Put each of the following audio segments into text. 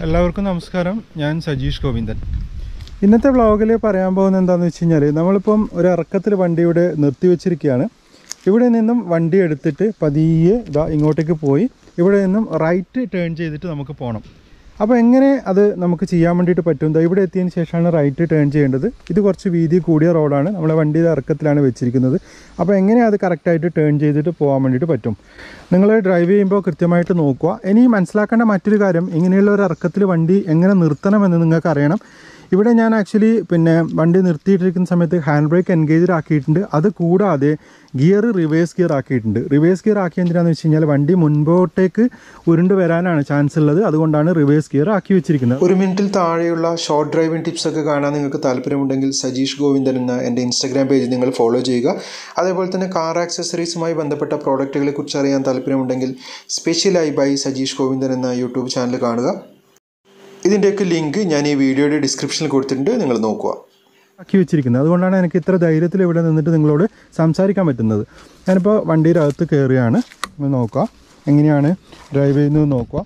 എല്ലാവർക്കും നമസ്കാരം ഞാൻ സജീഷ് ഗോവിന്ദൻ ഇന്നത്തെ വ്ളോഗിൽ പറയാൻ പോകുന്നത് എന്താണെന്ന് വെച്ച് കഴിഞ്ഞാൽ നമ്മളിപ്പം ഒരു ഇറക്കത്തിൽ വണ്ടി ഇവിടെ നിർത്തി വെച്ചിരിക്കുകയാണ് ഇവിടെ നിന്നും വണ്ടി എടുത്തിട്ട് പതിയെ ഇതാ ഇങ്ങോട്ടേക്ക് പോയി ഇവിടെ നിന്നും റൈറ്റ് ടേൺ ചെയ്തിട്ട് നമുക്ക് പോകണം അപ്പോൾ എങ്ങനെ അത് നമുക്ക് ചെയ്യാൻ വേണ്ടിയിട്ട് പറ്റും ദാ ഇവിടെ എത്തിയതിന് ശേഷമാണ് റൈറ്റ് ടേൺ ചെയ്യേണ്ടത് ഇത് കുറച്ച് വീതി കൂടിയ റോഡാണ് നമ്മുടെ വണ്ടിയുടെ ഇറക്കത്തിലാണ് വെച്ചിരിക്കുന്നത് അപ്പോൾ എങ്ങനെ അത് കറക്റ്റായിട്ട് ടേൺ ചെയ്തിട്ട് പോകാൻ വേണ്ടിയിട്ട് പറ്റും നിങ്ങൾ ഡ്രൈവ് ചെയ്യുമ്പോൾ കൃത്യമായിട്ട് നോക്കുക ഇനി മനസ്സിലാക്കേണ്ട മറ്റൊരു കാര്യം ഇങ്ങനെയുള്ള ഒരു ഇറക്കത്തിൽ വണ്ടി എങ്ങനെ നിർത്തണമെന്ന് നിങ്ങൾക്ക് അറിയണം ഇവിടെ ഞാൻ ആക്ച്വലി പിന്നെ വണ്ടി നിർത്തിയിട്ടിരിക്കുന്ന സമയത്ത് ഹാൻഡ് ബ്രേക്ക് എൻഗേജഡ് ആക്കിയിട്ടുണ്ട് അത് കൂടാതെ ഗിയർ റിവേഴ്സ് ഗിയർ ആക്കിയിട്ടുണ്ട് റിവേഴ്സ് ഗിയർ ആക്കി എന്തിനാന്ന് വെച്ച് കഴിഞ്ഞാൽ വണ്ടി മുൻപോട്ടേക്ക് ഉരുണ്ട് വരാനാണ് ചാൻസ് ഉള്ളത് അതുകൊണ്ടാണ് റിവേഴ്സ് ഗിയർ ആക്കി വെച്ചിരിക്കുന്നത് ഒരു മിനിറ്റിൽ താഴെയുള്ള ഷോർട്ട് ഡ്രൈവിംഗ് ടിപ്സ് ഒക്കെ കാണാൻ നിങ്ങൾക്ക് താല്പര്യമുണ്ടെങ്കിൽ സജീഷ് ഗോവിന്ദൻ എന്ന എൻ്റെ ഇൻസ്റ്റാഗ്രാം പേജ് നിങ്ങൾ ഫോളോ ചെയ്യുക അതേപോലെ തന്നെ കാർ ആക്സസറീസുമായി ബന്ധപ്പെട്ട പ്രോഡക്റ്റുകളെ കുറിച്ച് അറിയാൻ താല്പര്യമുണ്ടെങ്കിൽ സ്പെഷ്യലായി ബൈ സജീഷ് ഗോവിന്ദൻ എന്ന യൂട്യൂബ് ചാനൽ കാണുക ഇതിൻ്റെയൊക്കെ ലിങ്ക് ഞാൻ ഈ വീഡിയോയുടെ ഡിസ്ക്രിപ്ഷനിൽ കൊടുത്തിട്ടുണ്ട് നിങ്ങൾ നോക്കുക ആക്കി വെച്ചിരിക്കുന്നത് അതുകൊണ്ടാണ് എനിക്ക് ഇത്ര ധൈര്യത്തിൽ ഇവിടെ നിന്നിട്ട് നിങ്ങളോട് സംസാരിക്കാൻ പറ്റുന്നത് ഞാനിപ്പോൾ വണ്ടിയുടെ അകത്ത് കയറുകയാണ് ഒന്ന് നോക്കുക എങ്ങനെയാണ് ഡ്രൈവ് ചെയ്യുന്നത് നോക്കുക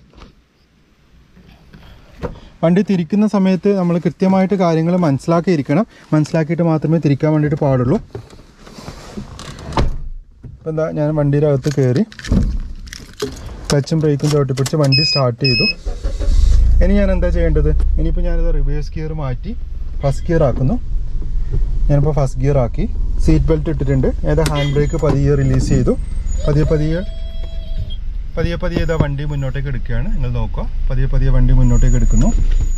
വണ്ടി തിരിക്കുന്ന സമയത്ത് നമ്മൾ കൃത്യമായിട്ട് കാര്യങ്ങൾ മനസ്സിലാക്കിയിരിക്കണം മനസ്സിലാക്കിയിട്ട് മാത്രമേ തിരിക്കാൻ വേണ്ടിയിട്ട് പാടുള്ളൂ ഇപ്പം എന്താ ഞാൻ വണ്ടിയുടെ അകത്ത് കയറി ക്ലച്ചും ബ്രേക്കും ചവിട്ടി പിടിച്ച് വണ്ടി സ്റ്റാർട്ട് ചെയ്തു ഇനി ഞാൻ എന്താ ചെയ്യേണ്ടത് ഇനിയിപ്പോൾ ഞാനിത് റിവേഴ്സ് ഗിയർ മാറ്റി ഫസ്റ്റ് ഗിയർ ആക്കുന്നു ഞാനിപ്പോൾ ഫസ്റ്റ് ഗിയർ ആക്കി സീറ്റ് ബെൽറ്റ് ഇട്ടിട്ടുണ്ട് ഏതാ ഹാൻഡ് ബ്രേക്ക് പതിയെ റിലീസ് ചെയ്തു പതിയെ പതിയെ പതിയെ പതിയെ ഇതാ വണ്ടി മുന്നോട്ടേക്ക് എടുക്കുകയാണ് നിങ്ങൾ നോക്കുക പതിയെ പതിയെ വണ്ടി മുന്നോട്ടേക്ക് എടുക്കുന്നു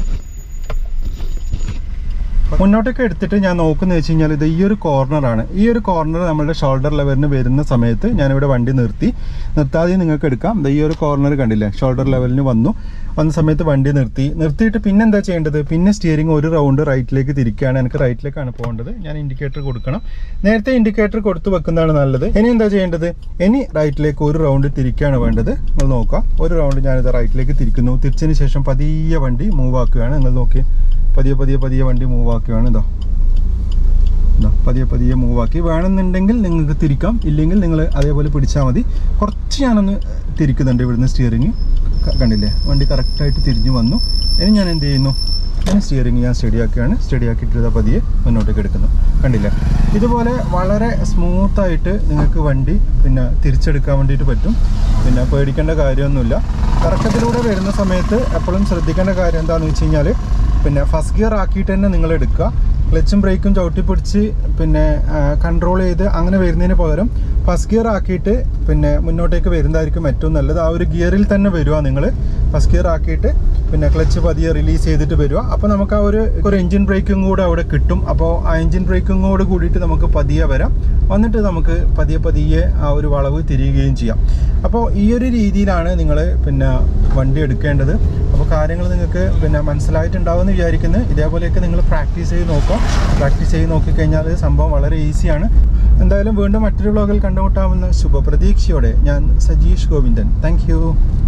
മുന്നോട്ടേക്ക് എടുത്തിട്ട് ഞാൻ നോക്കുന്നത് വെച്ച് കഴിഞ്ഞാൽ ഇത് ഈ ഒരു കോർണറാണ് ഈ ഒരു കോർണർ നമ്മുടെ ഷോൾഡർ ലെവലിന് വരുന്ന സമയത്ത് ഞാനിവിടെ വണ്ടി നിർത്തി നിർത്താതെ നിങ്ങൾക്ക് എടുക്കാം ദേ ഈ ഒരു കോർണർ കണ്ടില്ലേ ഷോൾഡർ ലെവലിന് വന്നു വന്ന സമയത്ത് വണ്ടി നിർത്തി നിർത്തിയിട്ട് പിന്നെ എന്താ ചെയ്യേണ്ടത് പിന്നെ സ്റ്റിയറിംഗ് ഒരു റൗണ്ട് റൈറ്റിലേക്ക് തിരിക്കുകയാണ് എനിക്ക് റൈറ്റിലേക്കാണ് പോകേണ്ടത് ഞാൻ ഇൻഡിക്കേറ്റർ കൊടുക്കണം നേരത്തെ ഇൻഡിക്കേറ്റർ കൊടുത്തു വെക്കുന്നതാണ് നല്ലത് ഇനി എന്താ ചെയ്യേണ്ടത് ഇനി റൈറ്റിലേക്ക് ഒരു റൗണ്ട് തിരിക്കുകയാണ് വേണ്ടത് നിങ്ങൾ നോക്കുക ഒരു റൗണ്ട് ഞാനിത് റൈറ്റിലേക്ക് തിരിക്കുന്നു തിരിച്ചതിന് ശേഷം പതിയെ വണ്ടി മൂവ് ആക്കുകയാണ് നിങ്ങൾ നോക്കി പതിയെ പതിയെ പതിയെ വണ്ടി മൂവ് ആക്കുകയാണ് ഇതാ ഇതാ പതിയെ പതിയെ മൂവ് ആക്കി വേണമെന്നുണ്ടെങ്കിൽ നിങ്ങൾക്ക് തിരിക്കാം ഇല്ലെങ്കിൽ നിങ്ങൾ അതേപോലെ പിടിച്ചാൽ മതി കുറച്ച് ഞാനൊന്ന് തിരിക്കുന്നുണ്ട് ഇവിടുന്ന് സ്റ്റിയറിങ് കണ്ടില്ലേ വണ്ടി കറക്റ്റായിട്ട് തിരിഞ്ഞു വന്നു ഇനി ഞാൻ എന്ത് ചെയ്യുന്നു ഞാൻ സ്റ്റിയറിങ് ഞാൻ സ്റ്റഡി ആക്കുകയാണ് സ്റ്റഡി ആക്കിയിട്ട് ഇതാ പതിയെ മുന്നോട്ടേക്ക് എടുക്കുന്നു കണ്ടില്ലേ ഇതുപോലെ വളരെ സ്മൂത്തായിട്ട് നിങ്ങൾക്ക് വണ്ടി പിന്നെ തിരിച്ചെടുക്കാൻ വേണ്ടിയിട്ട് പറ്റും പിന്നെ പേടിക്കേണ്ട കാര്യമൊന്നുമില്ല കറക്കത്തിലൂടെ വരുന്ന സമയത്ത് എപ്പോഴും ശ്രദ്ധിക്കേണ്ട കാര്യം എന്താണെന്ന് വെച്ച് കഴിഞ്ഞാൽ പിന്നെ ഫസ്റ്റ് ഗിയർ ആക്കിയിട്ട് തന്നെ നിങ്ങൾ എടുക്കുക ക്ലച്ചും ബ്രേക്കും ചവിട്ടി പിടിച്ച് പിന്നെ കൺട്രോൾ ചെയ്ത് അങ്ങനെ വരുന്നതിന് പകരം ഫസ്റ്റ് ഗിയർ ആക്കിയിട്ട് പിന്നെ മുന്നോട്ടേക്ക് വരുന്നതായിരിക്കും ഏറ്റവും നല്ലത് ആ ഒരു ഗിയറിൽ തന്നെ വരിക നിങ്ങൾ ഫസ്റ്റ് ഗിയർ ആക്കിയിട്ട് പിന്നെ ക്ലച്ച് പതിയെ റിലീസ് ചെയ്തിട്ട് വരിക അപ്പോൾ നമുക്ക് ആ ഒരു ഒരു എഞ്ചിൻ ബ്രേക്കും കൂടെ അവിടെ കിട്ടും അപ്പോൾ ആ എഞ്ചിൻ ബ്രേക്കും കൂടെ കൂടിയിട്ട് നമുക്ക് പതിയെ വരാം വന്നിട്ട് നമുക്ക് പതിയെ പതിയെ ആ ഒരു വളവ് തിരിയുകയും ചെയ്യാം അപ്പോൾ ഈ ഒരു രീതിയിലാണ് നിങ്ങൾ പിന്നെ വണ്ടി എടുക്കേണ്ടത് അപ്പോൾ കാര്യങ്ങൾ നിങ്ങൾക്ക് പിന്നെ മനസ്സിലായിട്ടുണ്ടാവുമെന്ന് വിചാരിക്കുന്നു ഇതേപോലെയൊക്കെ നിങ്ങൾ പ്രാക്ടീസ് ചെയ്ത് നോക്കുക പ്രാക്ടീസ് ചെയ്ത് നോക്കിക്കഴിഞ്ഞാൽ സംഭവം വളരെ ഈസിയാണ് എന്തായാലും വീണ്ടും മറ്റൊരു വ്ളോഗിൽ കണ്ടുമുട്ടാമെന്ന ശുഭപ്രതീക്ഷയോടെ ഞാൻ സജീഷ് ഗോവിന്ദൻ താങ്ക്